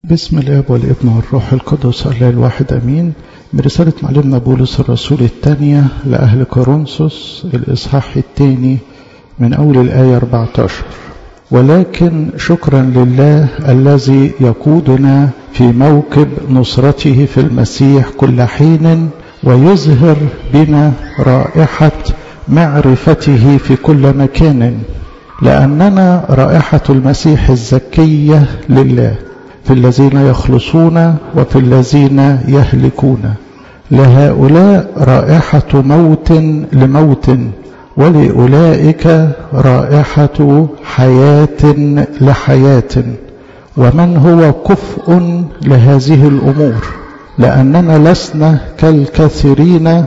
بسم الاب والابن والروح القدس الله الواحد امين برسالة معلمنا بولس الرسول الثانية لأهل كورنثوس الإصحاح الثاني من أول الآية 14 ولكن شكرا لله الذي يقودنا في موكب نصرته في المسيح كل حين ويظهر بنا رائحة معرفته في كل مكان لأننا رائحة المسيح الزكية لله في الذين يخلصون وفي الذين يهلكون لهؤلاء رائحة موت لموت ولأولئك رائحة حياة لحياة ومن هو كفء لهذه الأمور لأننا لسنا كالكثيرين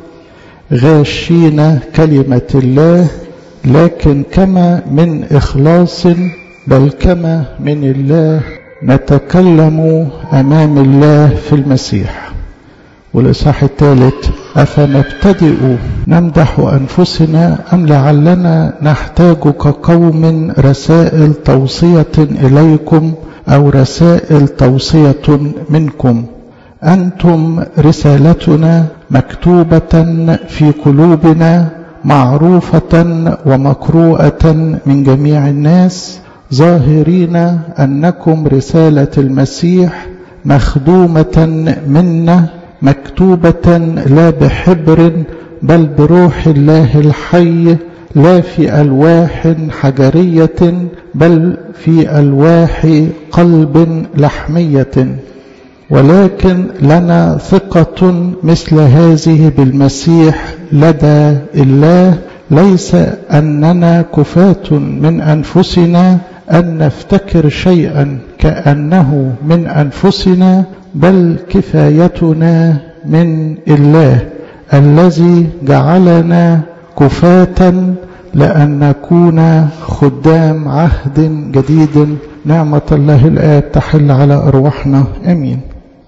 غاشين كلمة الله لكن كما من إخلاص بل كما من الله نتكلم أمام الله في المسيح والإصحاح الثالث أفنبتدئ نمدح أنفسنا أم لعلنا نحتاج كقوم رسائل توصية إليكم أو رسائل توصية منكم أنتم رسالتنا مكتوبة في قلوبنا معروفة ومقروءة من جميع الناس ظاهرين أنكم رسالة المسيح مخدومة منا مكتوبة لا بحبر بل بروح الله الحي لا في ألواح حجرية بل في ألواح قلب لحمية ولكن لنا ثقة مثل هذه بالمسيح لدى الله ليس أننا كفاة من أنفسنا أن نفتكر شيئا كأنه من أنفسنا بل كفايتنا من الله الذي جعلنا كفاة لأن نكون خدام عهد جديد نعمة الله الآب تحل على أرواحنا أمين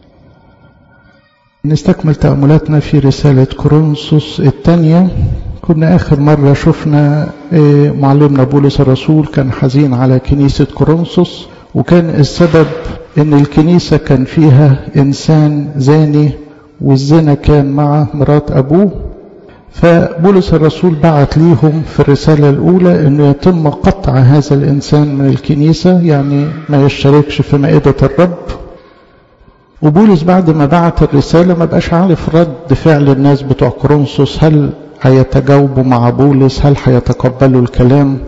نستكمل تأملاتنا في رسالة كورنثوس الثانية كنا آخر مرة شفنا معلمنا بولس الرسول كان حزين على كنيسة كورنثوس وكان السبب ان الكنيسة كان فيها انسان زاني والزنا كان مع مرات ابوه فبولس الرسول بعت ليهم في الرسالة الاولى انه يتم قطع هذا الانسان من الكنيسة يعني ما يشتركش في مائدة الرب وبولس بعد ما بعت الرسالة ما بقاش عارف رد فعل الناس بتوع كورنثوس هل هيتجاوبوا مع بولس هل هيتقبلوا الكلام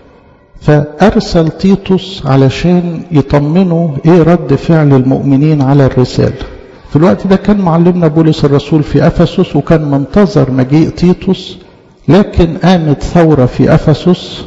فأرسل تيتوس علشان يطمنوا إيه رد فعل المؤمنين على الرسالة في الوقت ده كان معلمنا بولس الرسول في أفسس وكان منتظر مجيء تيتوس لكن قامت ثورة في أفسس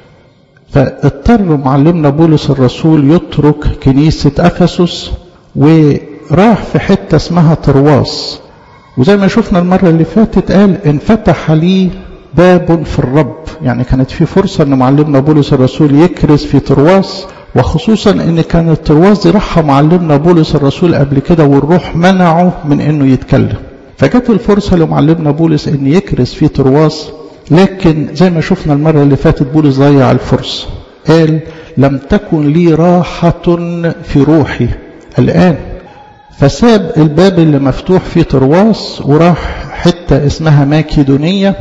فاضطر معلمنا بولس الرسول يترك كنيسة أفسس وراح في حتة اسمها ترواس وزي ما شفنا المرة اللي فاتت قال انفتح لي باب في الرب يعني كانت في فرصة أن معلمنا بولس الرسول يكرز في ترواس وخصوصا أن كانت ترواس دي راحة معلمنا بولس الرسول قبل كده والروح منعه من أنه يتكلم فجت الفرصة لمعلمنا بولس أن يكرز في ترواس لكن زي ما شفنا المرة اللي فاتت بولس ضيع الفرصة قال لم تكن لي راحة في روحي الآن فساب الباب اللي مفتوح في ترواس وراح حتة اسمها ماكيدونية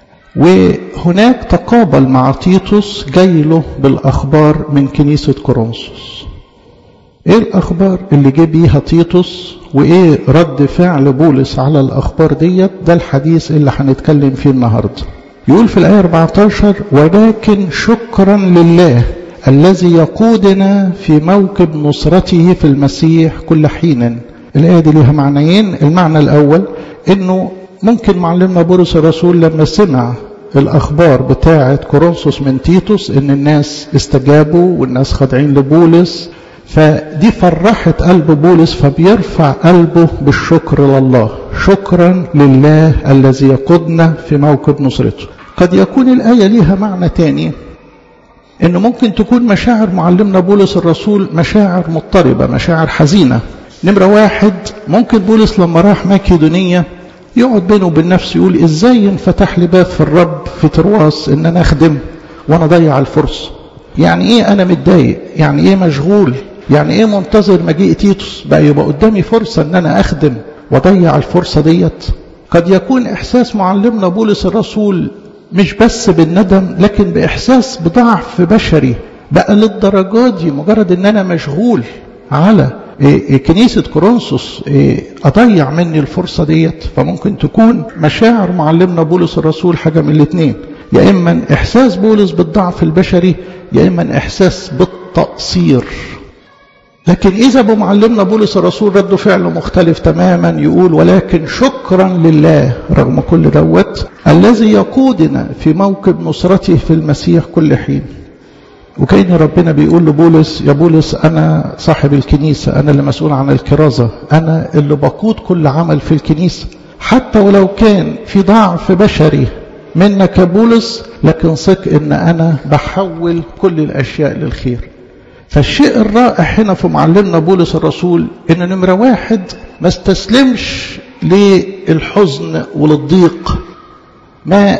وهناك تقابل مع تيتوس جاي له بالأخبار من كنيسة كورنثوس ايه الأخبار اللي جه بيها تيتوس وايه رد فعل بولس على الأخبار ديت ده الحديث اللي هنتكلم فيه النهاردة يقول في الآية 14 ولكن شكرا لله الذي يقودنا في موكب نصرته في المسيح كل حين الآية دي ليها معنيين المعنى الأول انه ممكن معلمنا بولس الرسول لما سمع الأخبار بتاعة كورنثوس من تيتوس إن الناس استجابوا والناس خاضعين لبولس فدي فرحت قلب بولس فبيرفع قلبه بالشكر لله شكرا لله الذي يقودنا في موكب نصرته قد يكون الآية ليها معنى تاني إنه ممكن تكون مشاعر معلمنا بولس الرسول مشاعر مضطربة مشاعر حزينة نمرة واحد ممكن بولس لما راح ماكيدونية يقعد بينه وبين نفسه يقول ازاي ينفتح لي باب في الرب في ترواس ان انا اخدم وانا ضيع الفرصه يعني ايه انا متضايق يعني ايه مشغول يعني ايه منتظر مجيء تيتوس بقى يبقى قدامي فرصة ان انا اخدم واضيع الفرصة ديت قد يكون احساس معلمنا بولس الرسول مش بس بالندم لكن باحساس بضعف بشري بقى للدرجات دي مجرد ان انا مشغول على كنيسة كورنثوس أضيع مني الفرصة ديت فممكن تكون مشاعر معلمنا بولس الرسول حاجة من الاثنين يا إما إحساس بولس بالضعف البشري يا إما إحساس بالتقصير لكن إذا بمعلمنا بولس الرسول رد فعل مختلف تماما يقول ولكن شكرا لله رغم كل دوت الذي يقودنا في موكب نصرته في المسيح كل حين وكأن ربنا بيقول لبولس يا بولس أنا صاحب الكنيسة أنا اللي مسؤول عن الكرازة أنا اللي بقود كل عمل في الكنيسة حتى ولو كان في ضعف بشري منك يا بولس لكن ثق ان انا بحول كل الاشياء للخير فالشيء الرائع هنا في معلمنا بولس الرسول ان نمره واحد ما استسلمش للحزن وللضيق ما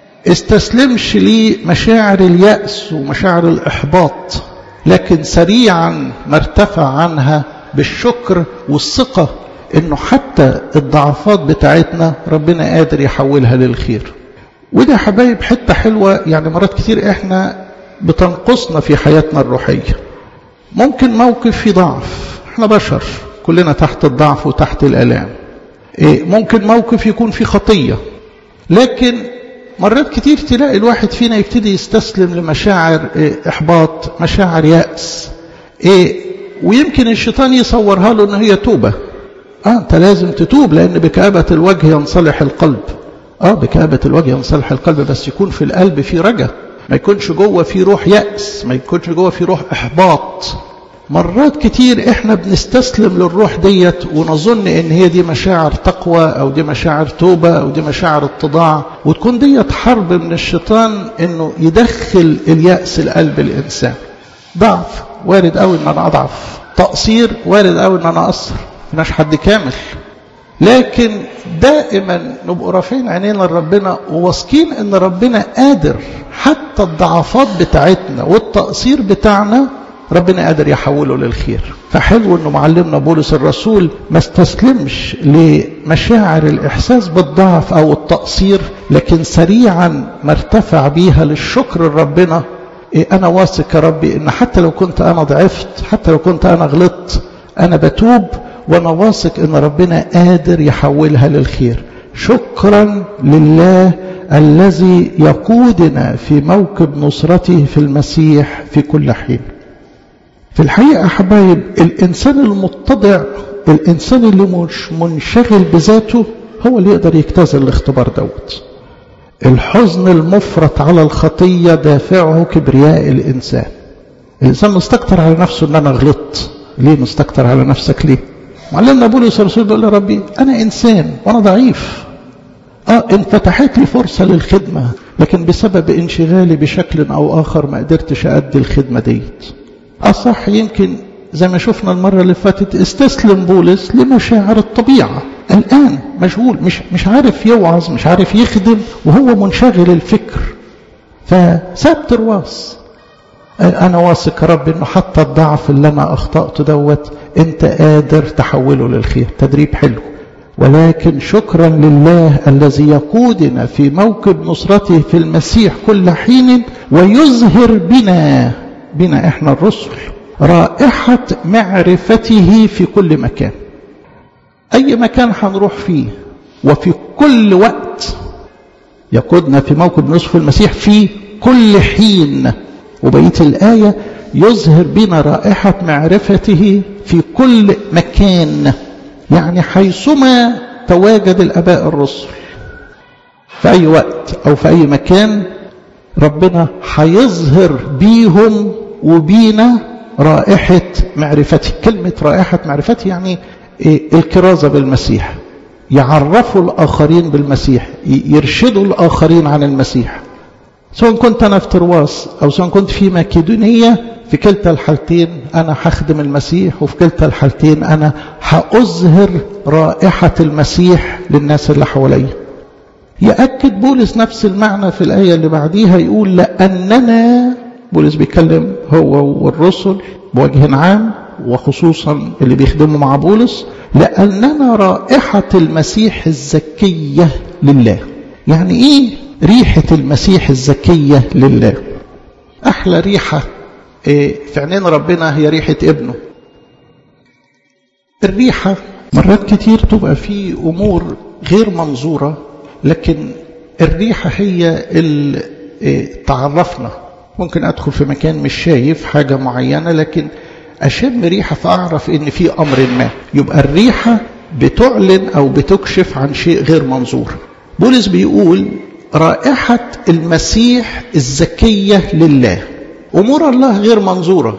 استسلمش لمشاعر اليأس ومشاعر الإحباط لكن سريعا ما ارتفع عنها بالشكر والثقة انه حتى الضعفات بتاعتنا ربنا قادر يحولها للخير وده حبايب حتة حلوة يعني مرات كتير احنا بتنقصنا في حياتنا الروحية ممكن موقف في ضعف احنا بشر كلنا تحت الضعف وتحت الالام إيه ممكن موقف يكون في خطية لكن مرات كتير تلاقي الواحد فينا يبتدي يستسلم لمشاعر إيه احباط مشاعر يأس إيه ويمكن الشيطان يصورها له ان هي توبة اه انت لازم تتوب لان بكآبة الوجه ينصلح القلب اه بكآبة الوجه ينصلح القلب بس يكون في القلب في رجا ما يكونش جوه في روح يأس ما يكونش جوه في روح إحباط مرات كتير احنا بنستسلم للروح ديت ونظن ان هي دي مشاعر تقوى او دي مشاعر توبة او دي مشاعر اتضاع وتكون ديت حرب من الشيطان انه يدخل اليأس لقلب الانسان ضعف وارد قوي ان انا اضعف تقصير وارد قوي ان انا اقصر مش حد كامل لكن دائما نبقى رافعين عينينا لربنا وواثقين ان ربنا قادر حتى الضعفات بتاعتنا والتقصير بتاعنا ربنا قادر يحوله للخير فحلو انه معلمنا بولس الرسول ما استسلمش لمشاعر الاحساس بالضعف او التقصير لكن سريعا ما ارتفع بيها للشكر لربنا إيه انا واثق يا ربي ان حتى لو كنت انا ضعفت حتى لو كنت انا غلطت انا بتوب وانا واثق ان ربنا قادر يحولها للخير شكرا لله الذي يقودنا في موكب نصرته في المسيح في كل حين في الحقيقة حبايب الإنسان المتضع الإنسان اللي مش منشغل بذاته هو اللي يقدر يجتاز الاختبار دوت الحزن المفرط على الخطية دافعه كبرياء الإنسان الإنسان مستكتر على نفسه إن أنا غلطت ليه مستكتر على نفسك ليه معلمنا بولس الرسول بيقول يا ربي أنا إنسان وأنا ضعيف آه انفتحت لي فرصة للخدمة لكن بسبب انشغالي بشكل أو آخر ما قدرتش أدي الخدمة ديت أصح يمكن زي ما شفنا المرة اللي فاتت استسلم بولس لمشاعر الطبيعة الآن مشغول مش, مش عارف يوعظ مش عارف يخدم وهو منشغل الفكر فساب ترواس أنا واثق يا رب إنه حتى الضعف اللي أنا أخطأت دوت أنت قادر تحوله للخير تدريب حلو ولكن شكرا لله الذي يقودنا في موكب نصرته في المسيح كل حين ويظهر بنا بنا احنا الرسل رائحة معرفته في كل مكان أي مكان هنروح فيه وفي كل وقت يقودنا في موكب نصف المسيح في كل حين وبقية الآية يظهر بنا رائحة معرفته في كل مكان يعني حيثما تواجد الأباء الرسل في أي وقت أو في أي مكان ربنا هيظهر بيهم وبينا رائحة معرفته كلمة رائحة معرفته يعني الكرازة بالمسيح يعرفوا الآخرين بالمسيح يرشدوا الآخرين عن المسيح سواء كنت أنا في ترواس أو سواء كنت في مكيدونية في كلتا الحالتين أنا هخدم المسيح وفي كلتا الحالتين أنا هأظهر رائحة المسيح للناس اللي حواليا يأكد بولس نفس المعنى في الآية اللي بعديها يقول لأننا بولس بيتكلم هو والرسل بوجه عام وخصوصا اللي بيخدموا مع بولس لأننا رائحة المسيح الزكية لله يعني إيه ريحة المسيح الزكية لله أحلى ريحة في عينين ربنا هي ريحة ابنه الريحة مرات كتير تبقى في أمور غير منظورة لكن الريحة هي اللي تعرفنا ممكن أدخل في مكان مش شايف حاجة معينة لكن أشم ريحة فأعرف إن في أمر ما يبقى الريحة بتعلن أو بتكشف عن شيء غير منظور بولس بيقول رائحة المسيح الزكية لله أمور الله غير منظورة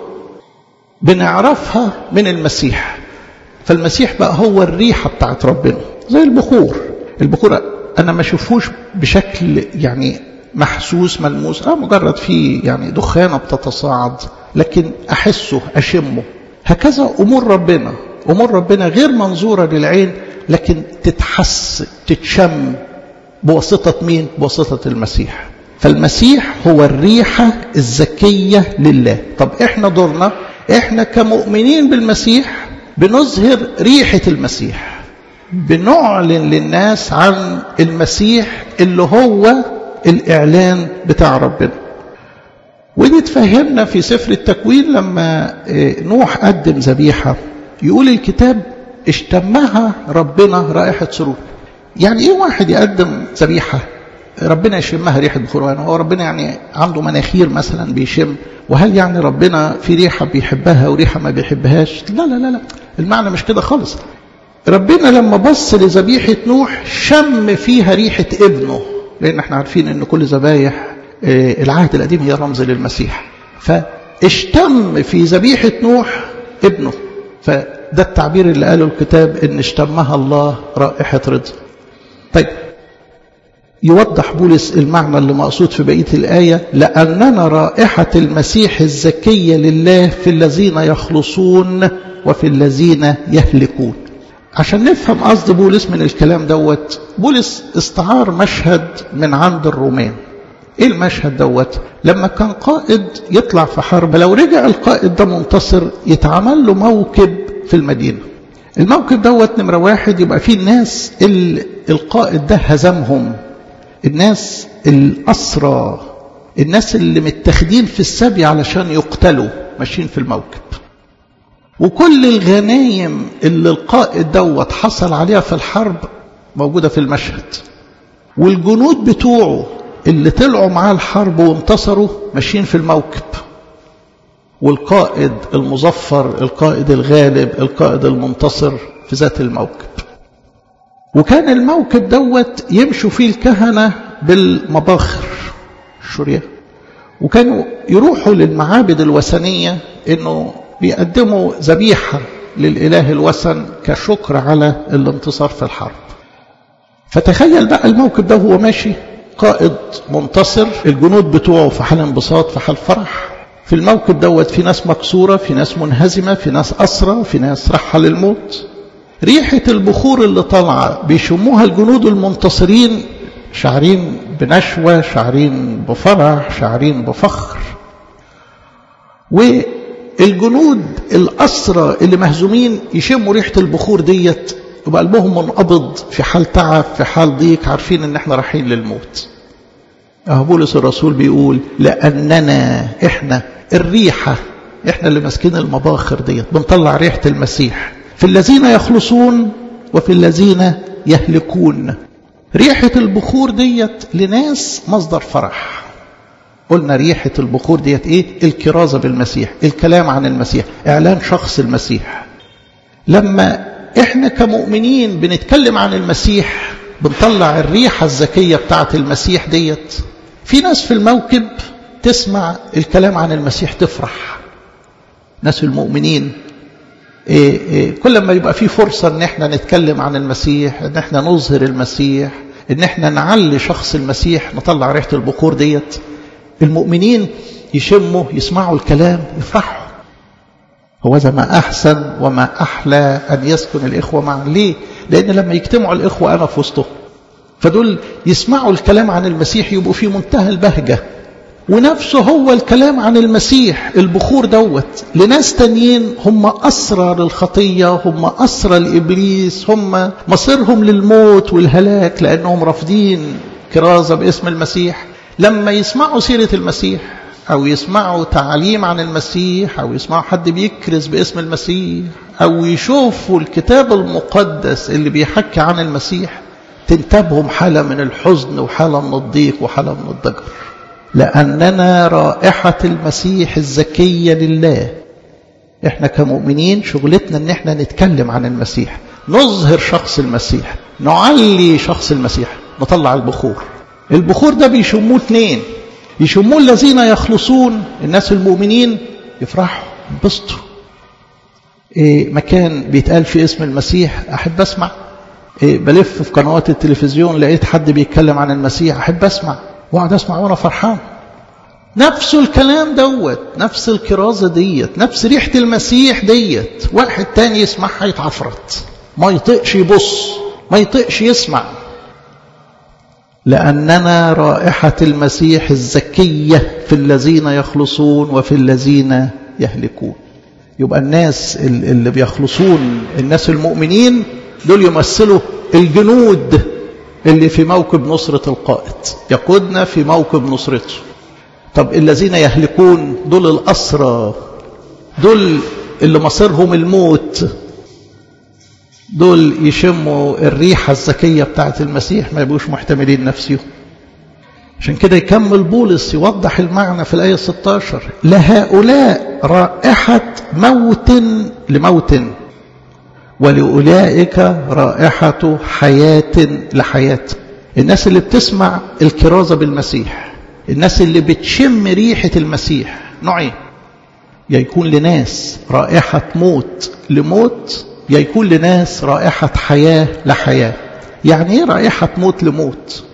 بنعرفها من المسيح فالمسيح بقى هو الريحة بتاعت ربنا زي البخور البخور أنا ما أشوفوش بشكل يعني محسوس ملموس اه مجرد في يعني دخانه بتتصاعد لكن احسه اشمه هكذا امور ربنا امور ربنا غير منظوره للعين لكن تتحس تتشم بواسطه مين بواسطه المسيح فالمسيح هو الريحه الزكيه لله طب احنا دورنا احنا كمؤمنين بالمسيح بنظهر ريحه المسيح بنعلن للناس عن المسيح اللي هو الإعلان بتاع ربنا ودي تفهمنا في سفر التكوين لما نوح قدم ذبيحة يقول الكتاب اشتمها ربنا رائحة سرور يعني ايه واحد يقدم ذبيحة ربنا يشمها ريحة بخور هو ربنا يعني عنده مناخير مثلا بيشم وهل يعني ربنا في ريحة بيحبها وريحة ما بيحبهاش لا لا لا لا المعنى مش كده خالص ربنا لما بص لذبيحة نوح شم فيها ريحة ابنه لأن احنا عارفين أن كل ذبايح العهد القديم هي رمز للمسيح فاشتم في ذبيحة نوح ابنه فده التعبير اللي قاله الكتاب أن اشتمها الله رائحة رضا طيب يوضح بولس المعنى اللي مقصود في بقية الآية لأننا رائحة المسيح الزكية لله في الذين يخلصون وفي الذين يهلكون عشان نفهم قصد بولس من الكلام دوت بولس استعار مشهد من عند الرومان ايه المشهد دوت لما كان قائد يطلع في حرب لو رجع القائد ده منتصر يتعمل له موكب في المدينة الموكب دوت نمرة واحد يبقى فيه الناس اللي القائد ده هزمهم الناس الأسرى الناس اللي متخذين في السبي علشان يقتلوا ماشيين في الموكب وكل الغنايم اللي القائد دوت حصل عليها في الحرب موجودة في المشهد والجنود بتوعه اللي طلعوا معاه الحرب وانتصروا ماشيين في الموكب والقائد المظفر القائد الغالب القائد المنتصر في ذات الموكب وكان الموكب دوت يمشوا فيه الكهنة بالمباخر الشرية وكانوا يروحوا للمعابد الوثنية انه بيقدموا ذبيحة للإله الوثن كشكر على الانتصار في الحرب فتخيل بقى الموكب ده هو ماشي قائد منتصر الجنود بتوعه في حال انبساط في حال فرح في الموكب دوت في ناس مكسورة في ناس منهزمة في ناس أسرى في ناس رحة للموت ريحة البخور اللي طالعة بيشموها الجنود المنتصرين شعرين بنشوة شعرين بفرح شعرين بفخر والجنود الأسرى اللي مهزومين يشموا ريحة البخور ديت يبقى قلبهم منقبض في حال تعب في حال ضيق عارفين ان احنا رايحين للموت اهو بولس الرسول بيقول لاننا احنا الريحه احنا اللي ماسكين المباخر ديت بنطلع ريحه المسيح في الذين يخلصون وفي الذين يهلكون ريحه البخور ديت لناس مصدر فرح قلنا ريحه البخور ديت ايه الكرازه بالمسيح الكلام عن المسيح اعلان شخص المسيح لما احنا كمؤمنين بنتكلم عن المسيح بنطلع الريحة الزكية بتاعة المسيح ديت في ناس في الموكب تسمع الكلام عن المسيح تفرح ناس المؤمنين إيه إيه كل ما يبقى في فرصة ان احنا نتكلم عن المسيح ان احنا نظهر المسيح ان احنا نعلي شخص المسيح نطلع ريحة البخور ديت المؤمنين يشموا يسمعوا الكلام يفرحوا هو ذا ما أحسن وما أحلى أن يسكن الإخوة معا ليه؟ لأن لما يجتمعوا الإخوة أنا في وسطهم فدول يسمعوا الكلام عن المسيح يبقوا في منتهى البهجة ونفسه هو الكلام عن المسيح البخور دوت لناس تانيين هم أسرى للخطية هم أسرى لإبليس هم مصيرهم للموت والهلاك لأنهم رافضين كرازة باسم المسيح لما يسمعوا سيرة المسيح أو يسمعوا تعليم عن المسيح أو يسمعوا حد بيكرز باسم المسيح أو يشوفوا الكتاب المقدس اللي بيحكي عن المسيح تنتابهم حالة من الحزن وحالة من الضيق وحالة من الضجر لأننا رائحة المسيح الزكية لله احنا كمؤمنين شغلتنا ان احنا نتكلم عن المسيح نظهر شخص المسيح نعلي شخص المسيح نطلع البخور البخور ده بيشموه اتنين يشموه الذين يخلصون الناس المؤمنين يفرحوا ينبسطوا إيه مكان بيتقال في اسم المسيح احب اسمع إيه بلف في قنوات التلفزيون لقيت حد بيتكلم عن المسيح احب اسمع واقعد اسمع وانا فرحان نفس الكلام دوت نفس الكرازة ديت نفس ريحة المسيح ديت واحد تاني يسمعها يتعفرت ما يطقش يبص ما يطقش يسمع لأننا رائحة المسيح الزكية في الذين يخلصون وفي الذين يهلكون يبقى الناس اللي بيخلصون الناس المؤمنين دول يمثلوا الجنود اللي في موكب نصرة القائد يقودنا في موكب نصرته طب الذين يهلكون دول الأسرى دول اللي مصيرهم الموت دول يشموا الريحة الزكية بتاعت المسيح ما يبقوش محتملين نفسهم عشان كده يكمل بولس يوضح المعنى في الآية 16 لهؤلاء رائحة موت لموت ولأولئك رائحة حياة لحياة الناس اللي بتسمع الكرازة بالمسيح الناس اللي بتشم ريحة المسيح نوعين يا يكون لناس رائحة موت لموت يا يكون لناس رائحة حياة لحياة يعني ايه رائحة موت لموت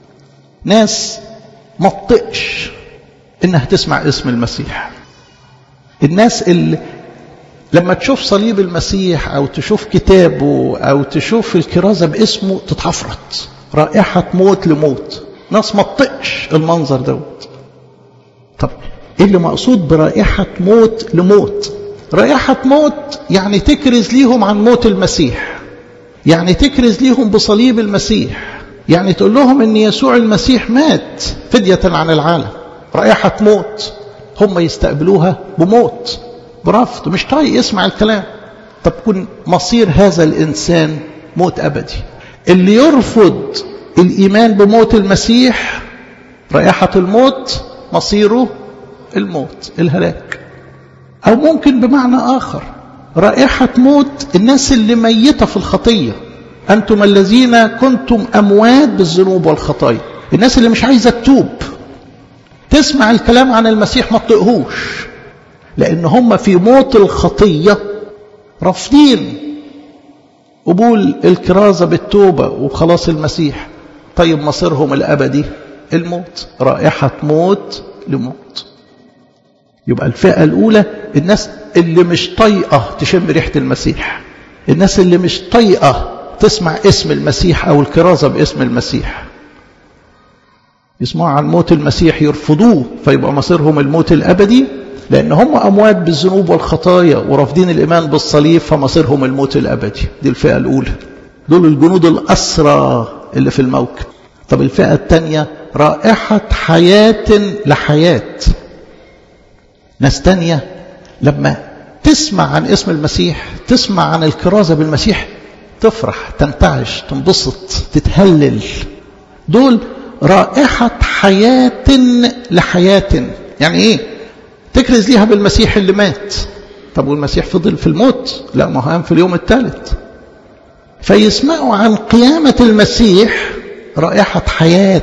ناس ما تطقش انها تسمع اسم المسيح الناس اللي لما تشوف صليب المسيح او تشوف كتابه او تشوف الكرازة باسمه تتعفرت رائحة موت لموت ناس ما تطقش المنظر دوت طب ايه اللي مقصود برائحة موت لموت رائحة موت يعني تكرز ليهم عن موت المسيح يعني تكرز ليهم بصليب المسيح يعني تقول لهم ان يسوع المسيح مات فدية عن العالم رائحة موت هم يستقبلوها بموت برفض مش طايق يسمع الكلام طب كن مصير هذا الإنسان موت أبدي اللي يرفض الإيمان بموت المسيح رائحة الموت مصيره الموت الهلاك أو ممكن بمعنى آخر رائحة موت الناس اللي ميتة في الخطية أنتم الذين كنتم أموات بالذنوب والخطايا الناس اللي مش عايزة تتوب تسمع الكلام عن المسيح ما تطقهوش لأن هم في موت الخطية رافضين قبول الكرازة بالتوبة وخلاص المسيح طيب مصيرهم الأبدي الموت رائحة موت لموت يبقى الفئة الأولى الناس اللي مش طايقة تشم ريحة المسيح الناس اللي مش طايقة تسمع اسم المسيح أو الكرازة باسم المسيح يسمعوا عن موت المسيح يرفضوه فيبقى مصيرهم الموت الأبدي لأن هم أموات بالذنوب والخطايا ورافضين الإيمان بالصليب فمصيرهم الموت الأبدي دي الفئة الأولى دول الجنود الأسرى اللي في الموكب طب الفئة الثانية رائحة حياة لحياة ناس تانية لما تسمع عن اسم المسيح تسمع عن الكرازة بالمسيح تفرح تنتعش تنبسط تتهلل دول رائحة حياة لحياة يعني ايه تكرز ليها بالمسيح اللي مات طب والمسيح فضل في الموت لا ما هو قام في اليوم الثالث فيسمعوا عن قيامة المسيح رائحة حياة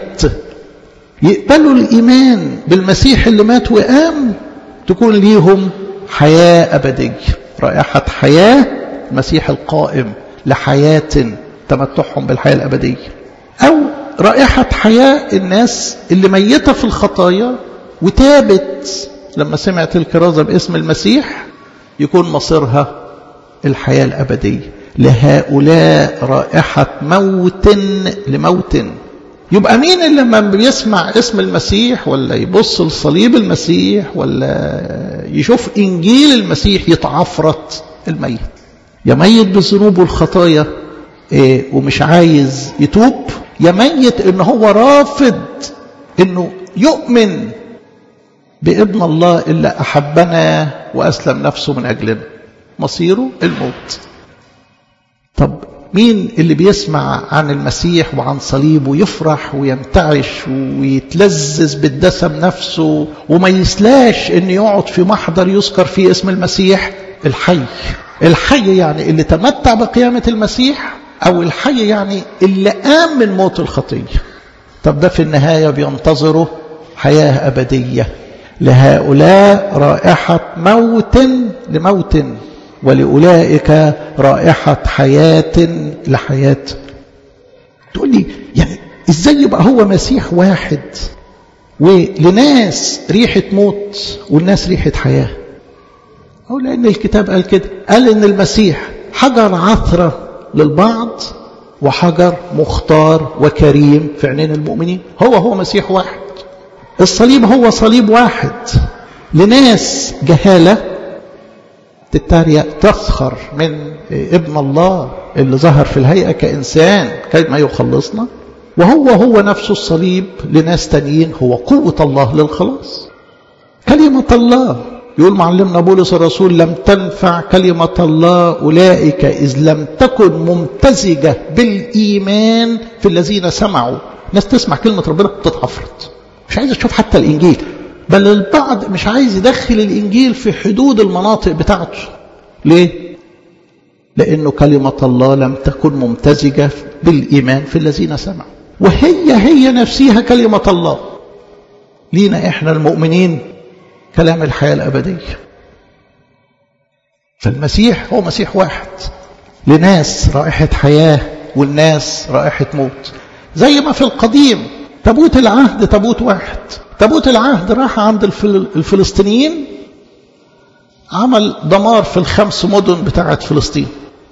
يقبلوا الإيمان بالمسيح اللي مات وقام تكون ليهم حياة أبدية رائحة حياة المسيح القائم لحياة تمتعهم بالحياة الأبدية أو رائحة حياة الناس اللي ميتة في الخطايا وتابت لما سمعت الكرازة باسم المسيح يكون مصيرها الحياة الأبدية لهؤلاء رائحة موت لموت يبقى مين اللي لما بيسمع اسم المسيح ولا يبص لصليب المسيح ولا يشوف انجيل المسيح يتعفرت الميت يا ميت بالذنوب والخطايا إيه ومش عايز يتوب يا ميت ان هو رافض انه يؤمن بابن الله اللي احبنا واسلم نفسه من اجلنا مصيره الموت طب مين اللي بيسمع عن المسيح وعن صليبه يفرح وينتعش ويتلذذ بالدسم نفسه وما يسلاش ان يقعد في محضر يذكر فيه اسم المسيح الحي الحي يعني اللي تمتع بقيامة المسيح او الحي يعني اللي قام من موت الخطية طب ده في النهاية بينتظره حياة أبدية لهؤلاء رائحة موت لموت ولأولئك رائحة حياة لحياة تقول لي يعني ازاي يبقى هو مسيح واحد ولناس ريحة موت والناس ريحة حياة أو لأن الكتاب قال كده قال إن المسيح حجر عثرة للبعض وحجر مختار وكريم في عينين المؤمنين هو هو مسيح واحد الصليب هو صليب واحد لناس جهالة تتريق تسخر من ابن الله اللي ظهر في الهيئة كإنسان كي ما يخلصنا وهو هو نفسه الصليب لناس تانيين هو قوة الله للخلاص كلمة الله يقول معلمنا بولس الرسول لم تنفع كلمة الله أولئك إذ لم تكن ممتزجة بالإيمان في الذين سمعوا ناس تسمع كلمة ربنا تتحفرت مش عايز تشوف حتى الإنجيل بل البعض مش عايز يدخل الإنجيل في حدود المناطق بتاعته ليه؟ لأنه كلمة الله لم تكن ممتزجة بالإيمان في الذين سمعوا وهي هي نفسها كلمة الله لينا إحنا المؤمنين كلام الحياة الأبدية فالمسيح هو مسيح واحد لناس رائحة حياة والناس رائحة موت زي ما في القديم تابوت العهد تابوت واحد تابوت العهد راح عند الفلسطينيين عمل دمار في الخمس مدن بتاعت فلسطين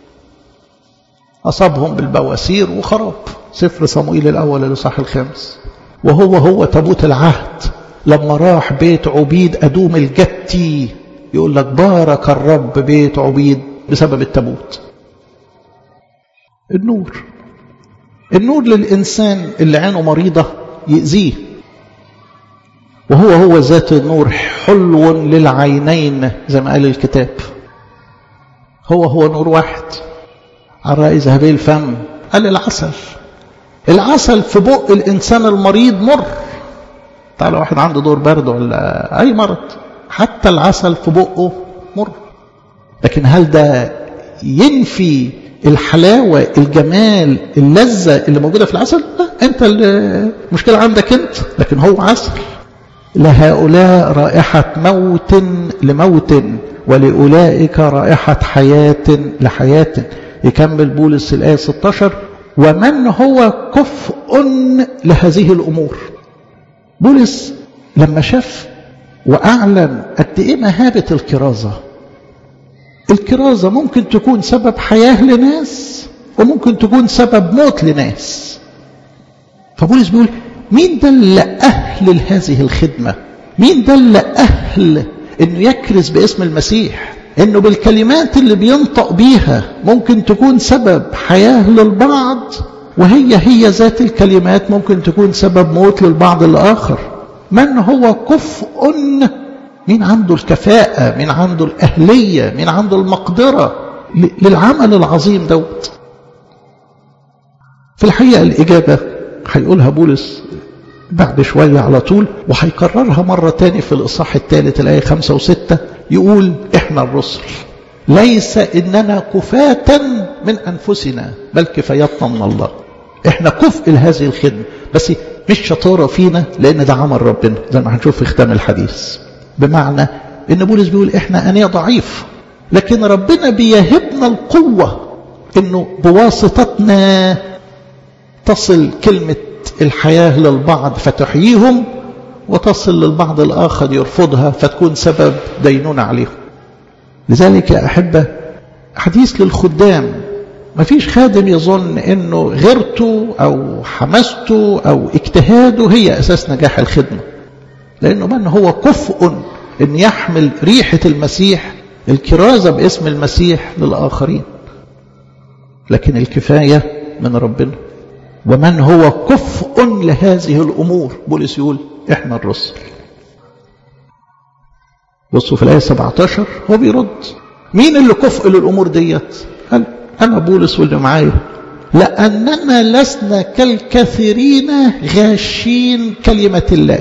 أصابهم بالبواسير وخراب سفر صموئيل الأول الإصحاح الخامس وهو هو تابوت العهد لما راح بيت عبيد أدوم الجتي يقول لك بارك الرب بيت عبيد بسبب التابوت النور النور للإنسان اللي عينه مريضة يأذيه وهو هو ذات النور حلو للعينين زي ما قال الكتاب هو هو نور واحد عراء ذهبي الفم قال العسل العسل في بق الإنسان المريض مر تعالى واحد عنده دور برد ولا أي مرض حتى العسل في بقه مر لكن هل ده ينفي الحلاوة الجمال اللذة اللي موجودة في العسل لا أنت المشكلة عندك أنت لكن هو عسل لهؤلاء رائحة موت لموت ولأولئك رائحة حياة لحياة يكمل بولس الآية 16 ومن هو كفء لهذه الأمور بولس لما شاف وأعلن قد إيه مهابة الكرازة الكرازة ممكن تكون سبب حياة لناس وممكن تكون سبب موت لناس فبولس بيقول مين ده اللي أهل لهذه الخدمة مين ده اللي أهل أنه يكرز باسم المسيح أنه بالكلمات اللي بينطق بيها ممكن تكون سبب حياة للبعض وهي هي ذات الكلمات ممكن تكون سبب موت للبعض الآخر من هو كفء مين عنده الكفاءة مين عنده الأهلية مين عنده المقدرة للعمل العظيم دوت في الحقيقة الإجابة هيقولها بولس بعد شوية على طول وهيكررها مرة تاني في الإصحاح الثالث الآية خمسة وستة يقول إحنا الرسل ليس إننا كفاة من أنفسنا بل كفايتنا من الله إحنا كفء لهذه الخدمة بس مش شطارة فينا لأن ده عمل ربنا زي ما هنشوف في ختام الحديث بمعنى إن بولس بيقول إحنا أنية ضعيف لكن ربنا بيهبنا القوة إنه بواسطتنا تصل كلمة الحياة للبعض فتحييهم وتصل للبعض الآخر يرفضها فتكون سبب دينونة عليهم لذلك يا أحبة حديث للخدام مفيش خادم يظن انه غيرته او حماسته او اجتهاده هي اساس نجاح الخدمه لانه من هو كفء ان يحمل ريحه المسيح الكرازه باسم المسيح للاخرين لكن الكفايه من ربنا ومن هو كفء لهذه الامور بولس يقول احنا الرسل بصوا في الايه 17 هو بيرد مين اللي كفء للامور ديت قال انا بولس واللي معايا لاننا لسنا كالكثيرين غاشين كلمه الله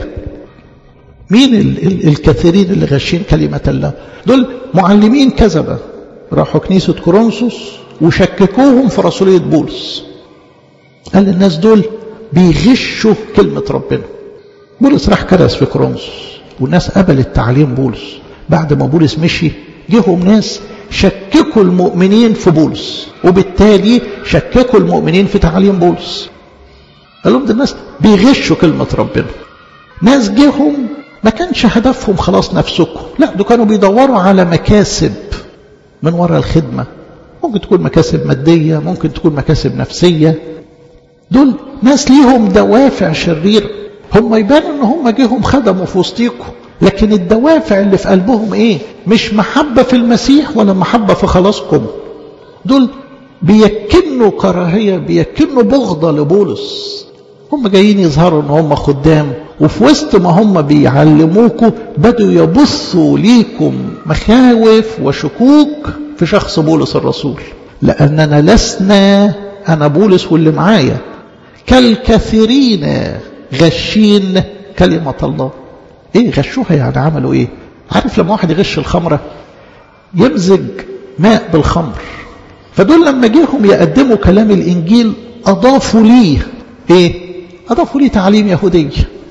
مين ال ال الكثيرين اللي غاشين كلمه الله دول معلمين كذبه راحوا كنيسه كورنثوس وشككوهم في رسوليه بولس قال الناس دول بيغشوا كلمه ربنا بولس راح كرس في كورنثوس والناس قبلت تعليم بولس بعد ما بولس مشي جيهم ناس شككوا المؤمنين في بولس وبالتالي شككوا المؤمنين في تعليم بولس قال لهم ده الناس بيغشوا كلمة ربنا ناس جيهم ما كانش هدفهم خلاص نفسكم لا دول كانوا بيدوروا على مكاسب من وراء الخدمة ممكن تكون مكاسب مادية ممكن تكون مكاسب نفسية دول ناس ليهم دوافع شريرة هم يبانوا ان هم جيهم خدموا في وسطيكم لكن الدوافع اللي في قلبهم ايه مش محبة في المسيح ولا محبة في خلاصكم دول بيكنوا كراهية بيكنوا بغضة لبولس هم جايين يظهروا ان هم خدام وفي وسط ما هم بيعلموكوا بدوا يبصوا ليكم مخاوف وشكوك في شخص بولس الرسول لأننا لسنا أنا بولس واللي معايا كالكثيرين غشين كلمة الله ايه غشوها يعني عملوا ايه عارف لما واحد يغش الخمرة يمزج ماء بالخمر فدول لما جيهم يقدموا كلام الانجيل اضافوا ليه ايه اضافوا ليه تعليم يهودي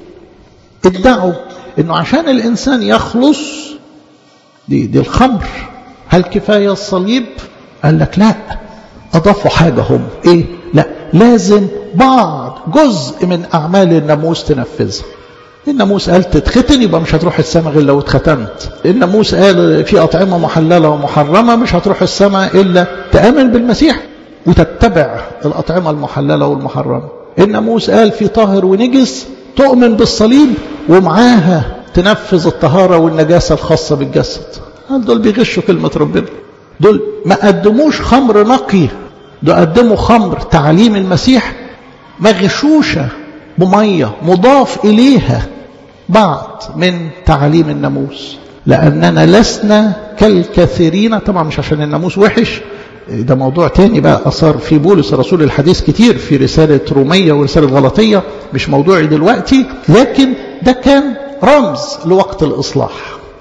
ادعوا انه عشان الانسان يخلص دي, دي الخمر هل كفاية الصليب قال لك لا اضافوا حاجة هم ايه لا لازم بعض جزء من اعمال الناموس تنفذها الناموس قال تتختن يبقى مش هتروح السماء غير لو اتختنت الناموس قال في أطعمة محللة ومحرمة مش هتروح السماء إلا تآمن بالمسيح وتتبع الأطعمة المحللة والمحرمة الناموس قال في طاهر ونجس تؤمن بالصليب ومعاها تنفذ الطهارة والنجاسة الخاصة بالجسد قال دول بيغشوا كلمة ربنا دول ما قدموش خمر نقي دول قدموا خمر تعليم المسيح مغشوشة بمية مضاف إليها بعض من تعليم الناموس لأننا لسنا كالكثيرين طبعا مش عشان الناموس وحش ده موضوع تاني بقى أثر في بولس رسول الحديث كتير في رسالة رومية ورسالة غلطية مش موضوعي دلوقتي لكن ده كان رمز لوقت الإصلاح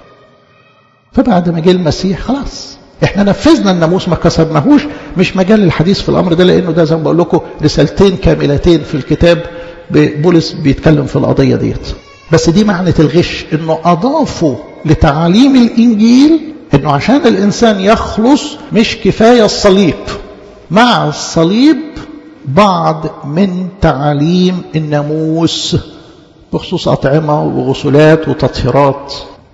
فبعد ما جه المسيح خلاص احنا نفذنا الناموس ما كسرناهوش مش مجال الحديث في الامر ده لانه ده زي ما بقول لكم رسالتين كاملتين في الكتاب بولس بيتكلم في القضيه ديت بس دي معنى الغش انه اضافوا لتعاليم الانجيل انه عشان الانسان يخلص مش كفايه الصليب مع الصليب بعض من تعاليم الناموس بخصوص اطعمه وغسلات وتطهيرات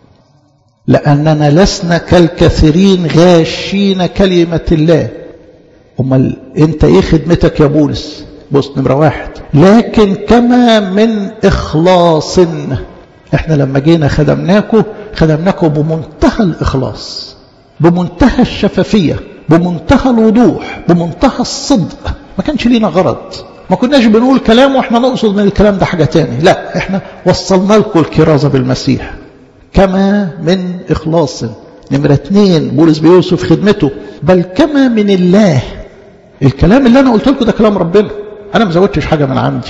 لأننا لسنا كالكثيرين غاشين كلمة الله أمال أنت إيه خدمتك يا بولس بص نمرة واحد لكن كما من إخلاص إحنا لما جينا خدمناكم خدمناكم بمنتهى الإخلاص بمنتهى الشفافية بمنتهى الوضوح بمنتهى الصدق ما كانش لينا غرض ما كناش بنقول كلام واحنا نقصد من الكلام ده حاجة تاني لا احنا وصلنا لكم الكرازة بالمسيح كما من إخلاص نمرة اثنين بولس بيوصف خدمته بل كما من الله الكلام اللي أنا قلت لكم ده كلام ربنا أنا ما زودتش حاجة من عندي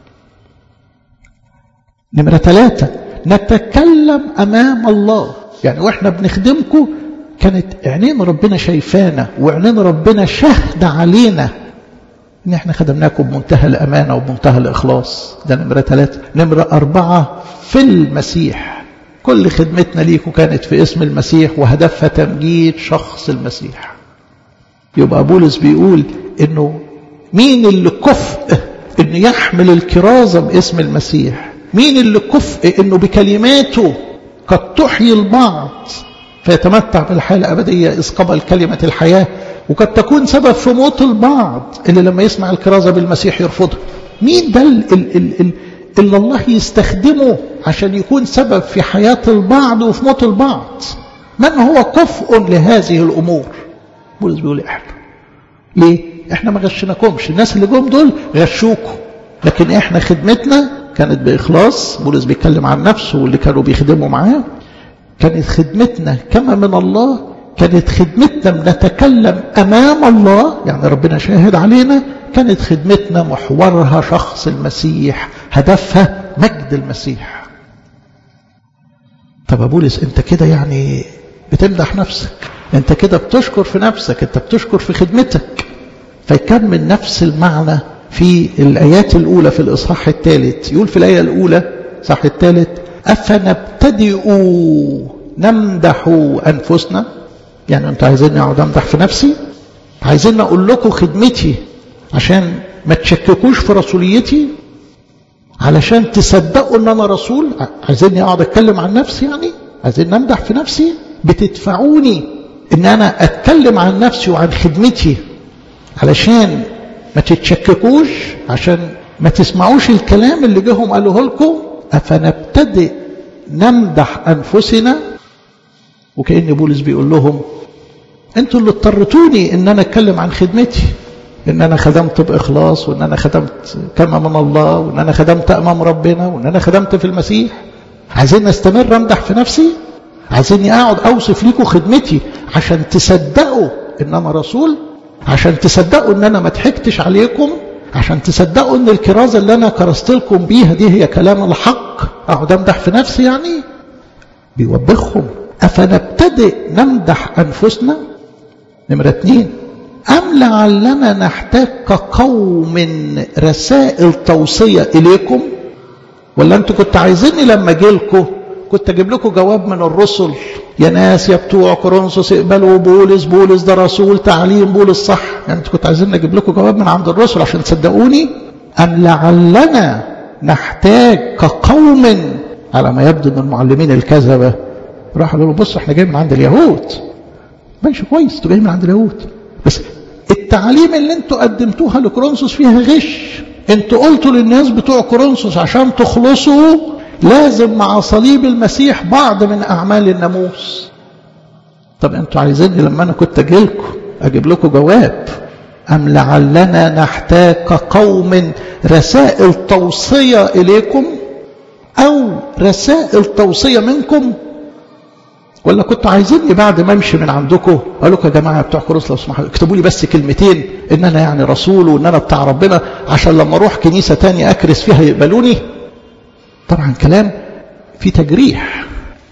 نمرة ثلاثة نتكلم أمام الله يعني وإحنا بنخدمكم كانت عينين ربنا شايفانا وعينين ربنا شهد علينا ان احنا خدمناكم بمنتهى الامانه وبمنتهى الاخلاص ده نمره ثلاثه نمره اربعه في المسيح كل خدمتنا ليكم كانت في اسم المسيح وهدفها تمجيد شخص المسيح يبقى بولس بيقول انه مين اللي كفء انه يحمل الكرازة باسم المسيح مين اللي كفء انه بكلماته قد تحيي البعض فيتمتع بالحياة الأبدية إذ قبل كلمة الحياة وقد تكون سبب في موت البعض اللي لما يسمع الكرازة بالمسيح يرفضها مين ده اللي الله يستخدمه عشان يكون سبب في حياة البعض وفي موت البعض من هو كفء لهذه الأمور بولس بيقول احنا ليه احنا ما غشناكمش الناس اللي جم دول غشوكم لكن احنا خدمتنا كانت بإخلاص بولس بيتكلم عن نفسه واللي كانوا بيخدموا معاه كانت خدمتنا كما من الله كانت خدمتنا بنتكلم أمام الله يعني ربنا شاهد علينا كانت خدمتنا محورها شخص المسيح هدفها مجد المسيح طب بولس انت كده يعني بتمدح نفسك انت كده بتشكر في نفسك انت بتشكر في خدمتك فيكمل نفس المعنى في الآيات الأولى في الإصحاح الثالث يقول في الآية الأولى صح الثالث أفنبتدئ نمدح أنفسنا يعني أنتوا عايزين أقعد أمدح في نفسي عايزين أقول لكم خدمتي عشان ما تشككوش في رسوليتي علشان تصدقوا ان انا رسول عايزيني اقعد اتكلم عن نفسي يعني عايزين نمدح في نفسي بتدفعوني ان انا اتكلم عن نفسي وعن خدمتي علشان ما تتشككوش عشان ما تسمعوش الكلام اللي جهم قالوه لكم افنبتدئ نمدح انفسنا وكأن بولس بيقول لهم انتوا اللي اضطرتوني ان انا اتكلم عن خدمتي ان انا خدمت باخلاص وان انا خدمت كما من الله وان انا خدمت امام ربنا وان انا خدمت في المسيح عايزين استمر امدح في نفسي عايزيني اقعد اوصف لكم خدمتي عشان تصدقوا ان انا رسول عشان تصدقوا ان انا ما ضحكتش عليكم عشان تصدقوا ان الكرازه اللي انا كرست لكم بيها دي هي كلام الحق اقعد امدح في نفسي يعني بيوبخهم افنبتدئ نمدح انفسنا نمره اتنين أم لعلنا نحتاج كقوم رسائل توصية إليكم ولا أنتوا كنت عايزيني لما أجيلكم كنت أجيب لكم جواب من الرسل يا ناس يا بتوع كورنثوس اقبلوا بولس بولس ده رسول تعليم بولس صح يعني أنتوا كنت عايزين أجيب لكم جواب من عند الرسل عشان تصدقوني أم لعلنا نحتاج كقوم على ما يبدو من المعلمين الكذبة راحوا قالوا بصوا احنا جايين من عند اليهود ماشي كويس انتوا جايين من عند اليهود بس التعليم اللي انتوا قدمتوها لكورنثوس فيها غش انتوا قلتوا للناس بتوع كورنثوس عشان تخلصوا لازم مع صليب المسيح بعض من اعمال الناموس طب انتوا عايزيني لما انا كنت اجيلكم اجيب لكم جواب ام لعلنا نحتاج كقوم رسائل توصيه اليكم او رسائل توصيه منكم ولا كنتوا عايزيني بعد ما امشي من عندكم اقول لكم يا جماعه بتوع كورس لو سمحتوا اكتبوا لي بس كلمتين ان انا يعني رسول وان انا بتاع ربنا عشان لما اروح كنيسه تانية اكرس فيها يقبلوني طبعا كلام في تجريح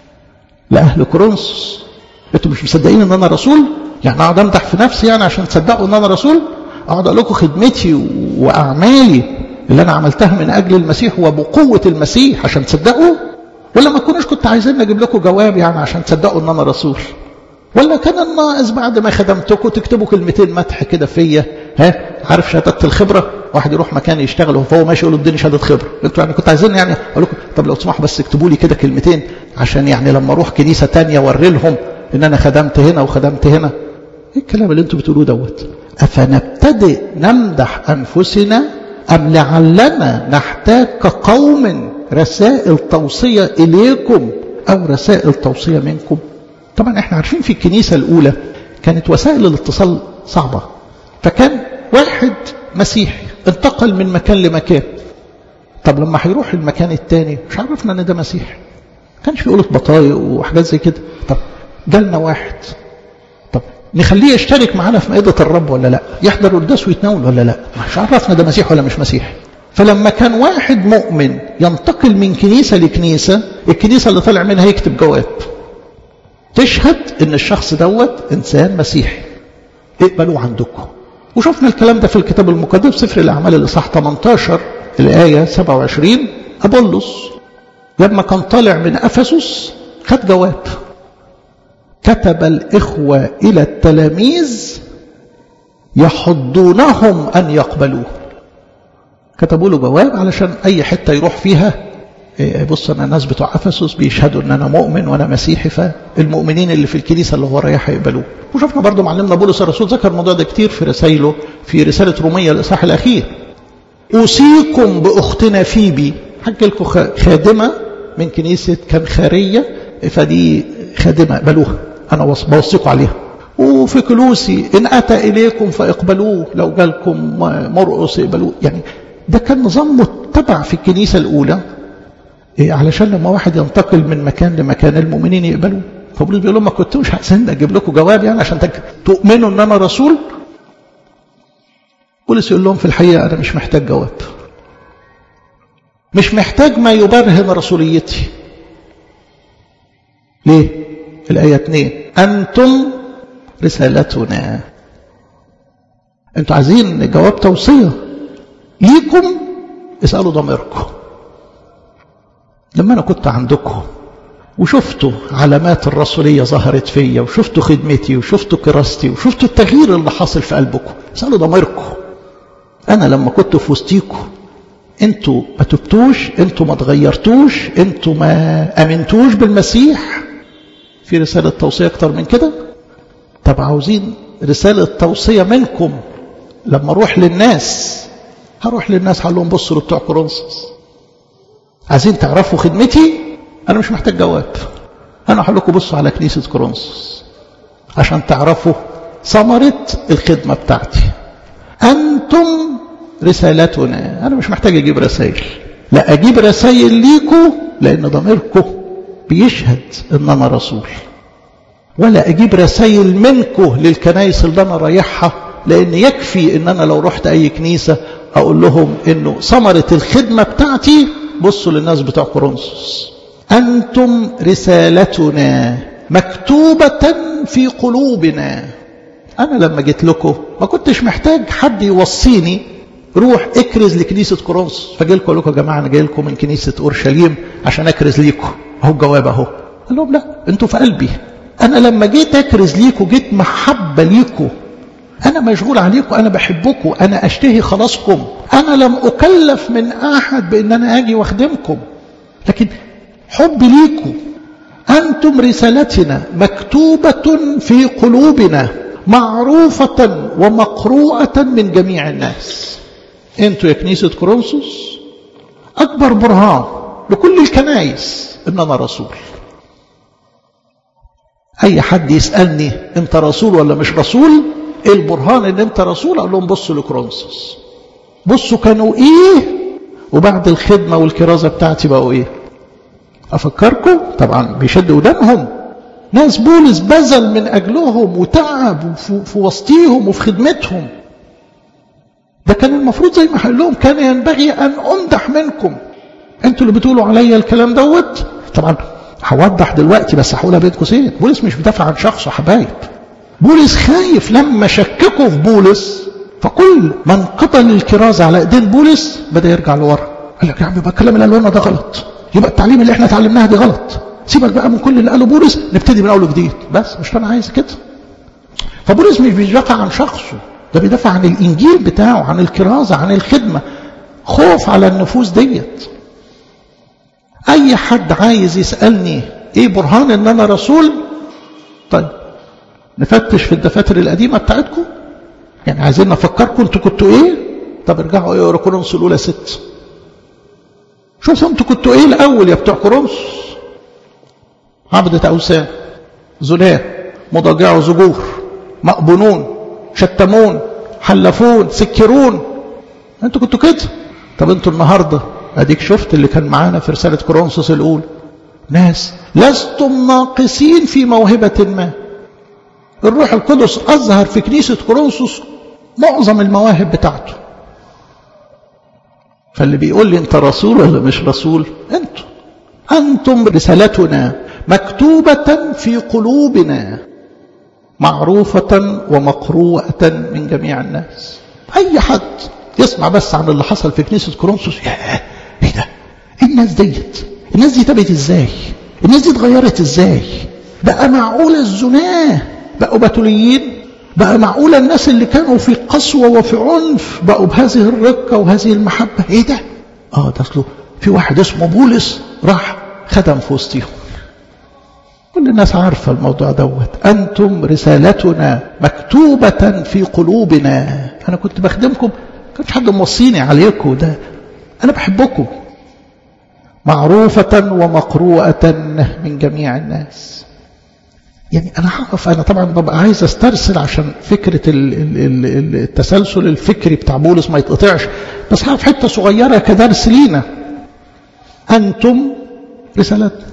لاهل كورنثوس انتوا مش مصدقين ان انا رسول يعني اقعد امدح في نفسي يعني عشان تصدقوا ان انا رسول اقعد اقول لكم خدمتي واعمالي اللي انا عملتها من اجل المسيح وبقوه المسيح عشان تصدقوا ولا ما كناش كنت عايزين نجيب لكم جواب يعني عشان تصدقوا ان انا رسول ولا كان الناقص بعد ما خدمتكم تكتبوا كلمتين مدح كده فيا ها عارف شهاده الخبره واحد يروح مكان يشتغل فهو ماشي يقول له اديني شهاده خبره انتوا يعني كنت عايزين يعني اقول لكم طب لو تسمحوا بس اكتبوا لي كده كلمتين عشان يعني لما اروح كنيسه تانية اوري لهم ان انا خدمت هنا وخدمت هنا ايه الكلام اللي انتوا بتقولوه دوت افنبتدئ نمدح انفسنا ام لعلنا نحتاج كقوم رسائل توصية إليكم أو رسائل توصية منكم طبعا احنا عارفين في الكنيسة الأولى كانت وسائل الاتصال صعبة فكان واحد مسيحي انتقل من مكان لمكان طب لما هيروح المكان التاني مش عرفنا ان ده مسيحي كانش في قولة بطايق وحاجات زي كده طب جالنا واحد طب نخليه يشترك معانا في مائدة الرب ولا لا يحضر قداس ويتناول ولا لا مش عرفنا ده مسيح ولا مش مسيحي فلما كان واحد مؤمن ينتقل من كنيسة لكنيسة الكنيسة اللي طلع منها يكتب جواب تشهد ان الشخص دوت انسان مسيحي اقبلوه عندكم وشفنا الكلام ده في الكتاب المقدس سفر الاعمال الاصحاح 18 الايه 27 ابولس لما كان طالع من افسس خد جواب كتب الاخوه الى التلاميذ يحضونهم ان يقبلوه كتبوا له جواب علشان اي حته يروح فيها بص انا الناس بتوع افسس بيشهدوا ان انا مؤمن وانا مسيحي فالمؤمنين اللي في الكنيسه اللي هو رايح هيقبلوه وشفنا برضو معلمنا بولس الرسول ذكر الموضوع ده كتير في رسائله في رساله روميه الاصحاح الاخير اوصيكم باختنا فيبي حكي لكم خادمه من كنيسه كنخاريه فدي خادمه اقبلوها انا بوصيكم عليها وفي كلوسي ان اتى اليكم فاقبلوه لو جالكم مرقص اقبلوه يعني ده كان نظام متبع في الكنيسه الاولى إيه علشان لما واحد ينتقل من مكان لمكان المؤمنين يقبلوا فبولس بيقول لهم ما كنتوش عايزين اجيب لكم جواب يعني عشان تؤمنوا ان انا رسول بولس يقول لهم في الحقيقه انا مش محتاج جواب مش محتاج ما يبرهن رسوليتي ليه الايه 2 انتم رسالتنا انتوا عايزين جواب توصيه ليكم اسالوا ضميركم لما أنا كنت عندكم وشفتوا علامات الرسولية ظهرت فيا وشفتوا خدمتي وشفتوا كراستي وشفتوا التغيير اللي حاصل في قلبكم سألوا ضميركم أنا لما كنت في وسطيكم انتوا ما تبتوش انتوا ما تغيرتوش انتوا ما امنتوش بالمسيح في رسالة توصية اكتر من كده طب عاوزين رسالة توصية منكم لما اروح للناس هروح للناس هقول لهم بصوا لبتوع كورنثوس عايزين تعرفوا خدمتي انا مش محتاج جواب انا هقول لكم بصوا على كنيسه كورنثوس عشان تعرفوا ثمره الخدمه بتاعتي انتم رسالتنا انا مش محتاج اجيب رسائل لا اجيب رسائل ليكم لان ضميركم بيشهد ان انا رسول ولا اجيب رسائل منكم للكنايس اللي انا رايحها لان يكفي ان انا لو رحت اي كنيسه اقول لهم انه ثمره الخدمه بتاعتي بصوا للناس بتوع كورنثوس أنتم رسالتنا مكتوبة في قلوبنا أنا لما جيت لكم ما كنتش محتاج حد يوصيني روح اكرز لكنيسة كورنثوس فجي لكم لكم يا جماعة أنا جاي لكم من كنيسة أورشليم عشان أكرز ليكم أهو الجواب أهو قال لهم لا أنتوا في قلبي أنا لما جيت أكرز ليكم جيت محبة ليكم أنا مشغول عليكم أنا بحبكم أنا أشتهي خلاصكم أنا لم أكلف من أحد بأن أنا أجي وأخدمكم لكن حب ليكم أنتم رسالتنا مكتوبة في قلوبنا معروفة ومقروءة من جميع الناس أنتوا يا كنيسة كورنثوس أكبر برهان لكل الكنائس إن أنا رسول أي حد يسألني أنت رسول ولا مش رسول ايه البرهان ان انت رسول اقول لهم بصوا لكرونسوس بصوا كانوا ايه وبعد الخدمه والكرازه بتاعتي بقوا ايه افكركم طبعا بيشد ودانهم ناس بولس بذل من اجلهم وتعب في وسطيهم وفي خدمتهم ده كان المفروض زي ما هقول لهم كان ينبغي ان امدح منكم انتوا اللي بتقولوا عليا الكلام دوت طبعا هوضح دلوقتي بس هقولها بين قوسين بولس مش بيدافع عن شخصه حبايب بولس خايف لما شككوا في بولس فكل من قبل الكرازة على ايدين بولس بدا يرجع لورا قال لك يا عم يبقى الكلام اللي قالوه ده غلط يبقى التعليم اللي احنا اتعلمناه دي غلط سيبك بقى من كل اللي قاله بولس نبتدي من اول وجديد بس مش انا عايز كده فبولس مش بيدافع عن شخصه ده بيدافع عن الانجيل بتاعه عن الكرازة عن الخدمة خوف على النفوس ديت اي حد عايز يسألني ايه برهان ان انا رسول طيب نفتش في الدفاتر القديمة بتاعتكم يعني عايزين نفكركم انتوا كنتوا ايه طب ارجعوا اقروا كورنثوس الاولى ست شوفوا انتوا كنتوا ايه الاول يا بتوع كورنثوس عبدة اوثان زناه مضاجع زجور مقبونون شتمون حلفون سكرون انتوا كنتوا كده طب انتوا النهارده اديك شفت اللي كان معانا في رساله كورنثوس الاولى ناس لستم ناقصين في موهبه ما الروح القدس أظهر في كنيسة كورنثوس معظم المواهب بتاعته فاللي بيقول لي أنت رسول ولا مش رسول أنتم أنتم رسالتنا مكتوبة في قلوبنا معروفة ومقروءة من جميع الناس أي حد يسمع بس عن اللي حصل في كنيسة كورنثوس يا ايه ده الناس ديت الناس دي تبت ازاي الناس دي اتغيرت ازاي بقى معقول الزناه بقوا بتوليين بقى معقولة الناس اللي كانوا في قسوة وفي عنف بقوا بهذه الرقة وهذه المحبة ايه ده اه ده اصله في واحد اسمه بولس راح خدم في وسطهم كل الناس عارفة الموضوع دوت أنتم رسالتنا مكتوبة في قلوبنا أنا كنت بخدمكم كانش حد موصيني عليكم ده أنا بحبكم معروفة ومقروءة من جميع الناس يعني أنا هقف أنا طبعا ببقى عايز أسترسل عشان فكرة التسلسل الفكري بتاع بولس ما يتقطعش بس هقف حتة صغيرة كدرس لينا أنتم رسالتنا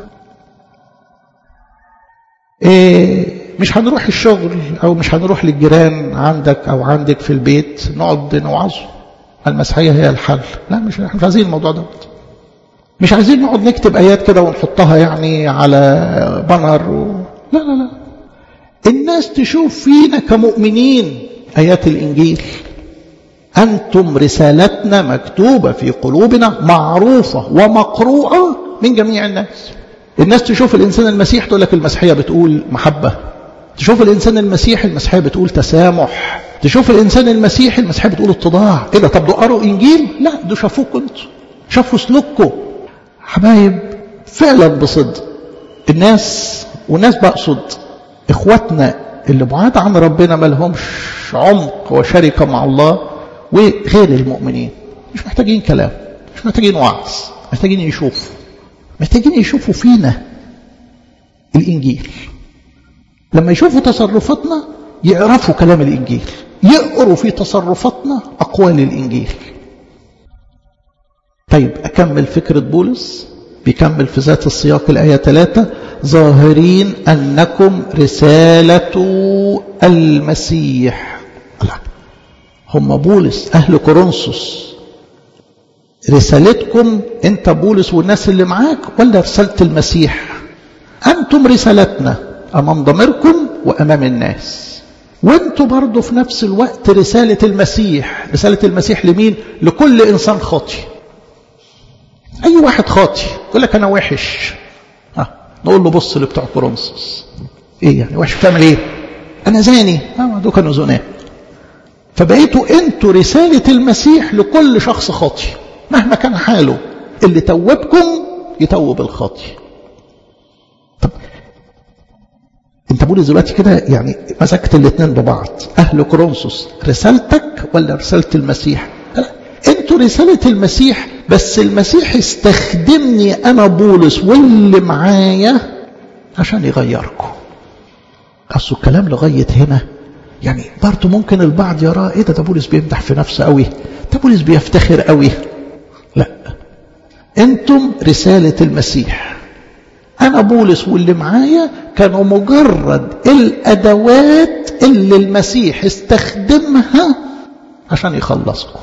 إيه مش هنروح الشغل أو مش هنروح للجيران عندك أو عندك في البيت نقعد نوعظه المسيحية هي الحل لا مش مش عايزين الموضوع دوت مش عايزين نقعد نكتب آيات كده ونحطها يعني على بانر و... لا لا لا الناس تشوف فينا كمؤمنين آيات الإنجيل أنتم رسالتنا مكتوبة في قلوبنا معروفة ومقروءة من جميع الناس الناس تشوف الإنسان المسيح تقول لك المسيحية بتقول محبة تشوف الإنسان المسيحي المسيحية بتقول تسامح تشوف الإنسان المسيحي المسيحية بتقول اتضاع إيه ده طب دول قروا إنجيل لا دول شافوكوا انتوا شافوا سلوككم حبايب فعلا بصدق الناس والناس بقصد إخواتنا اللي بعاد عن ربنا ما لهمش عمق وشركة مع الله وغير المؤمنين مش محتاجين كلام مش محتاجين وعظ محتاجين يشوفوا محتاجين يشوفوا فينا الإنجيل لما يشوفوا تصرفاتنا يعرفوا كلام الإنجيل يقروا في تصرفاتنا أقوال الإنجيل طيب أكمل فكرة بولس بيكمل في ذات السياق الآية 3 ظاهرين أنكم رسالة المسيح الله هم بولس أهل كورنثوس رسالتكم أنت بولس والناس اللي معاك ولا رسالة المسيح أنتم رسالتنا أمام ضميركم وأمام الناس وانتوا برضه في نفس الوقت رسالة المسيح رسالة المسيح لمين لكل إنسان خاطي أي واحد خاطي يقول لك أنا وحش ها نقول له بص لبتوع كورنثوس إيه يعني وحش بتعمل إيه أنا زاني اه دول كانوا زناه فبقيتوا انتوا رسالة المسيح لكل شخص خاطي مهما كان حاله اللي توبكم يتوب الخاطي طب انت بولس دلوقتي كده يعني مسكت الاثنين ببعض اهل كورنثوس رسالتك ولا رسالة المسيح لا انتوا رسالة المسيح بس المسيح استخدمني انا بولس واللي معايا عشان يغيركم اصل الكلام لغاية هنا يعني برضه ممكن البعض يرى ايه ده ده بولس بيمدح في نفسه قوي ده بولس بيفتخر قوي لا انتم رسالة المسيح انا بولس واللي معايا كانوا مجرد الادوات اللي المسيح استخدمها عشان يخلصكم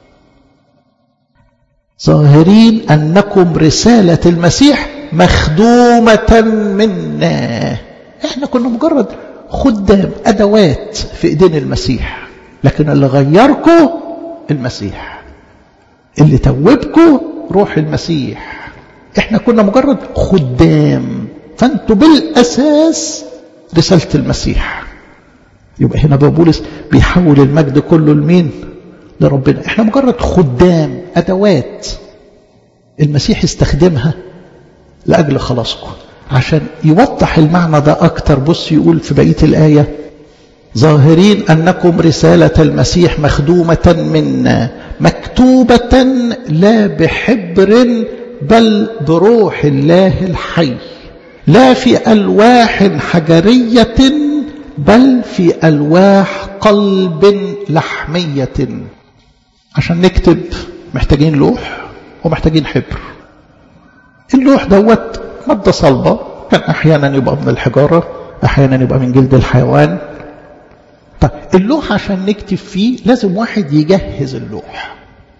ظاهرين انكم رسالة المسيح مخدومة منا احنا كنا مجرد خدام أدوات في إيدين المسيح لكن اللي غيركم المسيح اللي توبكم روح المسيح احنا كنا مجرد خدام فانتوا بالأساس رسالة المسيح يبقى هنا بقى بولس بيحول المجد كله لمين لربنا احنا مجرد خدام أدوات المسيح استخدمها لأجل خلاصكم عشان يوضح المعنى ده أكتر بص يقول في بقية الآية ظاهرين أنكم رسالة المسيح مخدومة منا مكتوبة لا بحبر بل بروح الله الحي لا في ألواح حجرية بل في ألواح قلب لحمية عشان نكتب محتاجين لوح ومحتاجين حبر اللوح دوت مادة صلبة كان أحيانا يبقى من الحجارة أحيانا يبقى من جلد الحيوان طيب اللوح عشان نكتب فيه لازم واحد يجهز اللوح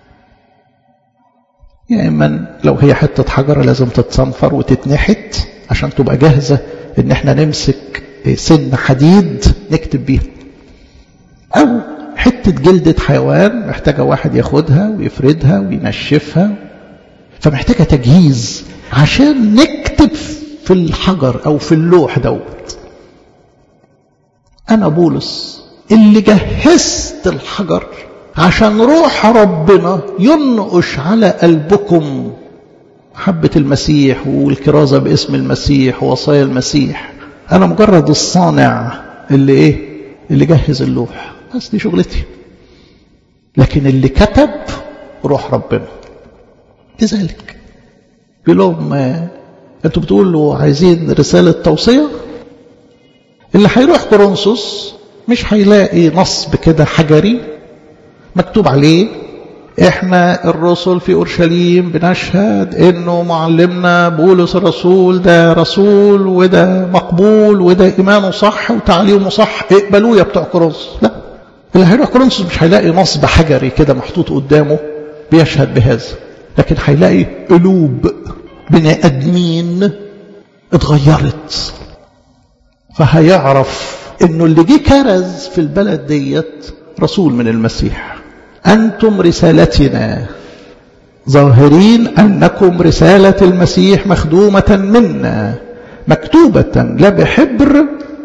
يا إما لو هي حتة حجرة لازم تتصنفر وتتنحت عشان تبقى جاهزة إن احنا نمسك سن حديد نكتب بيها أو حتة جلدة حيوان محتاجة واحد ياخدها ويفردها وينشفها فمحتاجة تجهيز عشان نكتب في الحجر أو في اللوح دوت أنا بولس اللي جهزت الحجر عشان روح ربنا ينقش على قلبكم محبة المسيح والكرازة باسم المسيح ووصايا المسيح أنا مجرد الصانع اللي إيه اللي جهز اللوح بس دي شغلتي لكن اللي كتب روح ربنا لذلك بيقول لهم انتوا بتقولوا عايزين رسالة توصية اللي هيروح كورنثوس مش هيلاقي نصب كده حجري مكتوب عليه احنا الرسل في اورشليم بنشهد انه معلمنا بولس الرسول ده رسول وده مقبول وده ايمانه صح وتعليمه صح اقبلوه يا بتوع كورنثوس لا اللي هيروح كورنثوس مش هيلاقي نصب حجري كده محطوط قدامه بيشهد بهذا لكن هيلاقي قلوب بني ادمين اتغيرت فهيعرف انه اللي جه كرز في البلد ديت رسول من المسيح انتم رسالتنا ظاهرين انكم رساله المسيح مخدومه منا مكتوبه لا بحبر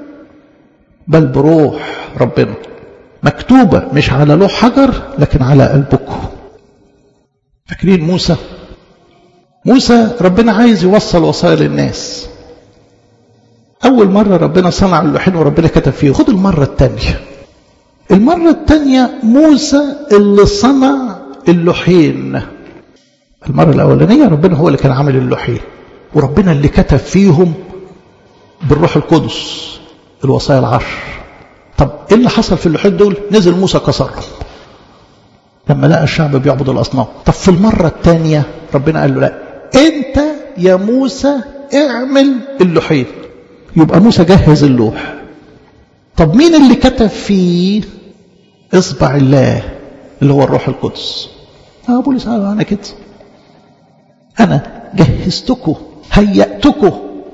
بل بروح ربنا مكتوبه مش على لوح حجر لكن على قلبكم فاكرين موسى موسى ربنا عايز يوصل وصايا للناس أول مرة ربنا صنع اللوحين وربنا كتب فيه خد المرة الثانية المرة الثانية موسى اللي صنع اللوحين المرة الأولانية ربنا هو اللي كان عامل اللوحين وربنا اللي كتب فيهم بالروح القدس الوصايا العشر طب ايه اللي حصل في اللوحين دول نزل موسى كسرهم لما لقى الشعب بيعبد الأصنام طب في المرة الثانية ربنا قال له لا انت يا موسى اعمل اللوحين يبقى موسى جهز اللوح طب مين اللي كتب فيه اصبع الله اللي هو الروح القدس اه بولس قال انا كده انا جهزتكم هيأتكم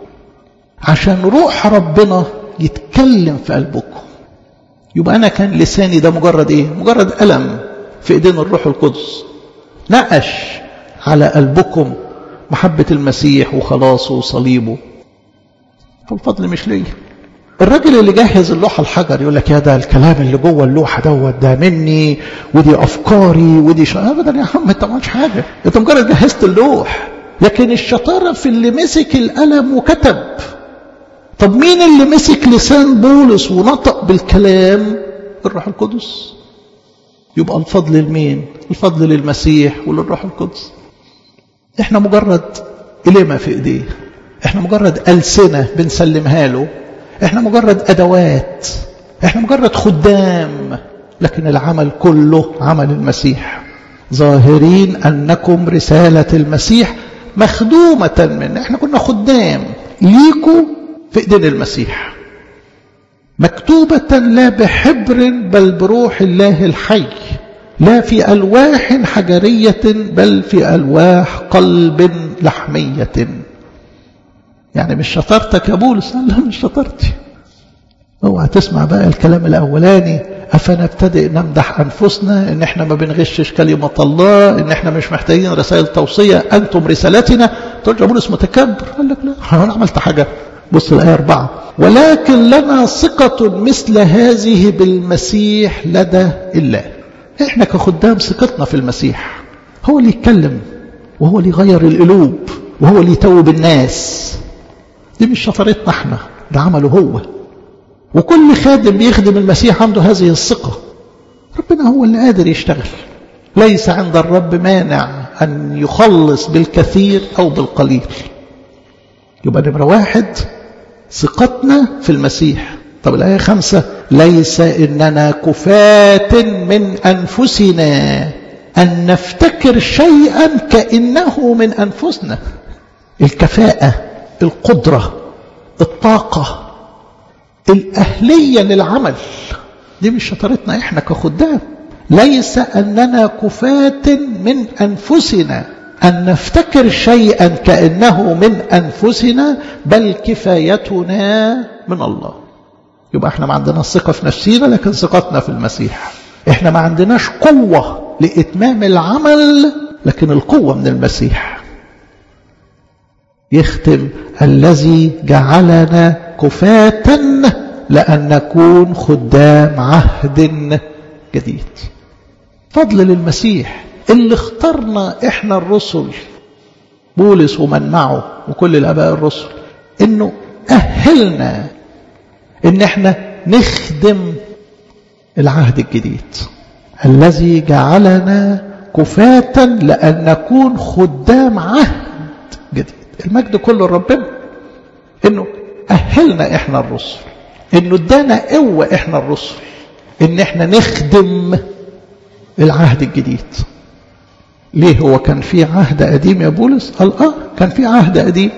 عشان روح ربنا يتكلم في قلبكم يبقى انا كان لساني ده مجرد ايه مجرد قلم في ايدين الروح القدس نقش على قلبكم محبة المسيح وخلاصه وصليبه فالفضل مش ليا الراجل اللي جهز اللوحة الحجر يقول لك يا ده الكلام اللي جوه اللوحة دوت ده مني ودي أفكاري ودي ش... أبدا يا عم أنت ما عملتش حاجة أنت مجرد جهزت اللوح لكن الشطارة في اللي مسك القلم وكتب طب مين اللي مسك لسان بولس ونطق بالكلام الروح القدس يبقى الفضل لمين الفضل للمسيح وللروح القدس احنا مجرد إليما في ايديه احنا مجرد ألسنة بنسلمها له احنا مجرد أدوات احنا مجرد خدام لكن العمل كله عمل المسيح ظاهرين أنكم رسالة المسيح مخدومة من احنا كنا خدام ليكوا في ايدين المسيح مكتوبة لا بحبر بل بروح الله الحي لا في ألواح حجرية بل في ألواح قلب لحمية يعني مش شطارتك يا بولس لا مش شطارتي اوعى تسمع بقى الكلام الأولاني أفنبتدئ نمدح أنفسنا إن إحنا ما بنغشش كلمة الله إن إحنا مش محتاجين رسائل توصية أنتم رسالتنا تقول يا بولس متكبر قال لك لا أنا عملت حاجة بص الآية أربعة ولكن لنا ثقة مثل هذه بالمسيح لدى الله إحنا كخدام ثقتنا في المسيح هو اللي يتكلم وهو اللي يغير القلوب وهو اللي يتوب الناس دي مش شطارتنا احنا ده عمله هو وكل خادم بيخدم المسيح عنده هذه الثقة ربنا هو اللي قادر يشتغل ليس عند الرب مانع أن يخلص بالكثير أو بالقليل يبقى نمرة واحد ثقتنا في المسيح طب الآية خمسة ليس إننا كفاة من أنفسنا أن نفتكر شيئا كأنه من أنفسنا الكفاءة القدرة الطاقة الأهلية للعمل دي مش شطارتنا إحنا كخدام ليس أننا كفاة من أنفسنا أن نفتكر شيئا كأنه من أنفسنا بل كفايتنا من الله يبقى احنا ما عندنا الثقة في نفسنا لكن ثقتنا في المسيح احنا ما عندناش قوة لإتمام العمل لكن القوة من المسيح يختم الذي جعلنا كفاة لأن نكون خدام عهد جديد فضل للمسيح اللي اخترنا احنا الرسل بولس ومن معه وكل الاباء الرسل انه اهلنا ان احنا نخدم العهد الجديد الذي جعلنا كفاة لأن نكون خدام عهد جديد المجد كله لربنا انه اهلنا احنا الرسل انه ادانا قوة احنا الرسل ان احنا نخدم العهد الجديد ليه هو كان في عهد قديم يا بولس قال اه كان في عهد قديم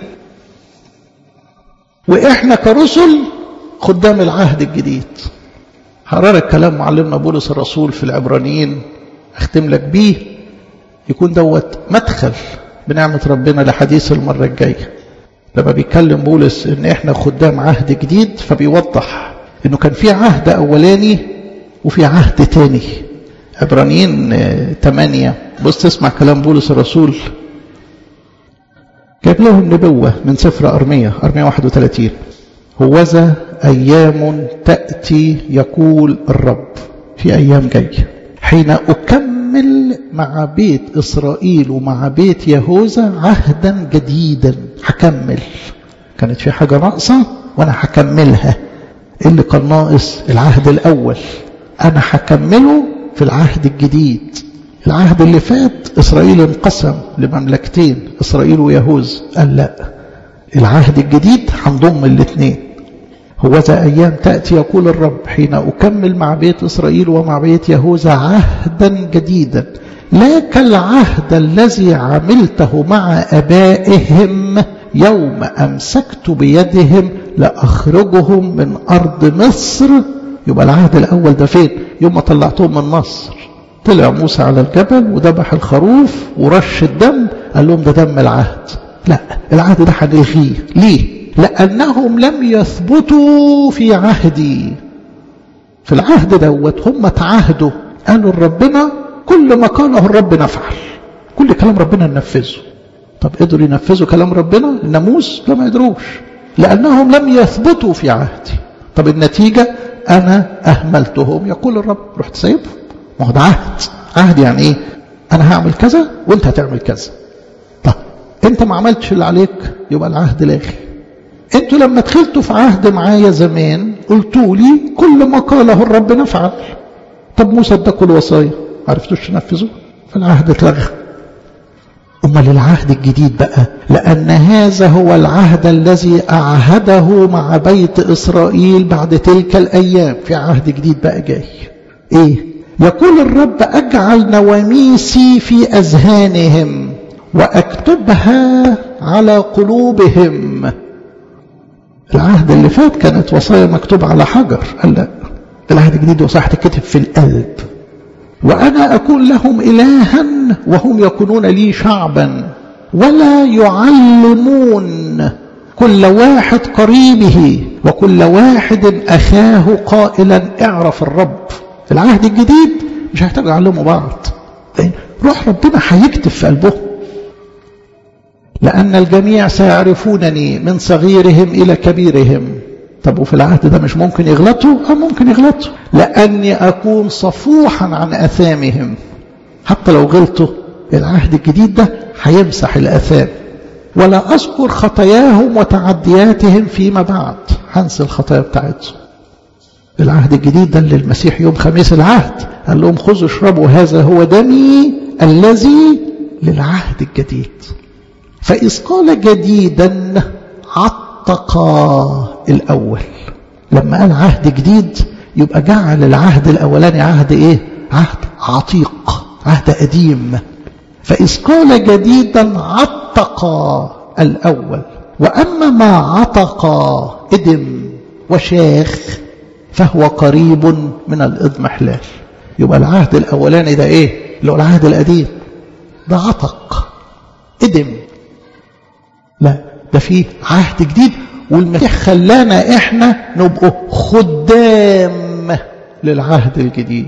واحنا كرسل خدام العهد الجديد حرار الكلام معلمنا بولس الرسول في العبرانيين اختم لك بيه يكون دوت مدخل بنعمة ربنا لحديث المرة الجاية لما بيتكلم بولس ان احنا خدام عهد جديد فبيوضح انه كان في عهد اولاني وفي عهد تاني عبرانيين 8 بص تسمع كلام بولس الرسول جاب لهم نبوة من سفر أرمية أرمية 31 هوذا أيام تأتي يقول الرب في أيام جاية حين أكمل مع بيت إسرائيل ومع بيت يهوذا عهدا جديدا هكمل كانت في حاجة ناقصة وأنا هكملها اللي كان ناقص العهد الأول أنا هكمله في العهد الجديد العهد اللي فات إسرائيل انقسم لمملكتين إسرائيل ويهوذا قال لا العهد الجديد هنضم الاثنين هوذا أيام تأتي يقول الرب حين أكمل مع بيت إسرائيل ومع بيت يهوذا عهدا جديدا لا كالعهد الذي عملته مع أبائهم يوم أمسكت بيدهم لأخرجهم من أرض مصر يبقى العهد الأول ده فين يوم ما طلعتهم من مصر طلع موسى على الجبل وذبح الخروف ورش الدم قال لهم ده دم العهد لا العهد ده هنلغيه ليه لأنهم لم يثبتوا في عهدي في العهد دوت هم تعاهدوا قالوا ربنا كل ما قاله الرب نفعل كل كلام ربنا ننفذه طب قدروا ينفذوا كلام ربنا الناموس لا ما يقدروش لأنهم لم يثبتوا في عهدي طب النتيجة أنا أهملتهم يقول الرب رحت سايبهم ما هو ده عهد عهد يعني إيه أنا هعمل كذا وأنت هتعمل كذا طب أنت ما عملتش اللي عليك يبقى العهد لاغي انتوا لما دخلتوا في عهد معايا زمان قلتوا لي كل ما قاله الرب نفعل طب موسى اداكوا الوصايا عرفتوش تنفذوا فالعهد اتلغى امال العهد الجديد بقى لان هذا هو العهد الذي اعهده مع بيت اسرائيل بعد تلك الايام في عهد جديد بقى جاي ايه يقول الرب اجعل نواميسي في اذهانهم واكتبها على قلوبهم العهد اللي فات كانت وصايا مكتوبة على حجر قال لا العهد الجديد وصايا هتتكتب في القلب وأنا أكون لهم إلها وهم يكونون لي شعبا ولا يعلمون كل واحد قريبه وكل واحد أخاه قائلا اعرف الرب العهد الجديد مش هيحتاجوا يعلموا بعض روح ربنا هيكتب في قلبهم لأن الجميع سيعرفونني من صغيرهم إلى كبيرهم طب وفي العهد ده مش ممكن يغلطوا أو ممكن يغلطوا لأني أكون صفوحا عن أثامهم حتى لو غلطوا العهد الجديد ده هيمسح الأثام ولا أذكر خطاياهم وتعدياتهم فيما بعد هنسى الخطايا بتاعتهم العهد الجديد ده اللي المسيح يوم خميس العهد قال لهم خذوا اشربوا هذا هو دمي الذي للعهد الجديد فإذ قال جديدا عتقا الأول لما قال عهد جديد يبقى جعل العهد الأولاني عهد إيه عهد عتيق عهد قديم فإذ قال جديدا عتقا الأول وأما ما عتقا إدم وشاخ فهو قريب من الإضمحلال يبقى العهد الأولاني ده إيه اللي هو العهد القديم ده عتق إدم لا ده في عهد جديد والمسيح خلانا احنا نبقوا خدام للعهد الجديد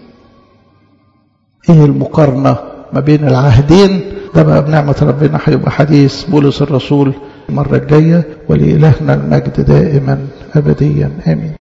ايه المقارنة ما بين العهدين ده بقى بنعمة ربنا هيبقى حديث بولس الرسول المرة الجاية ولإلهنا المجد دائما أبديا آمين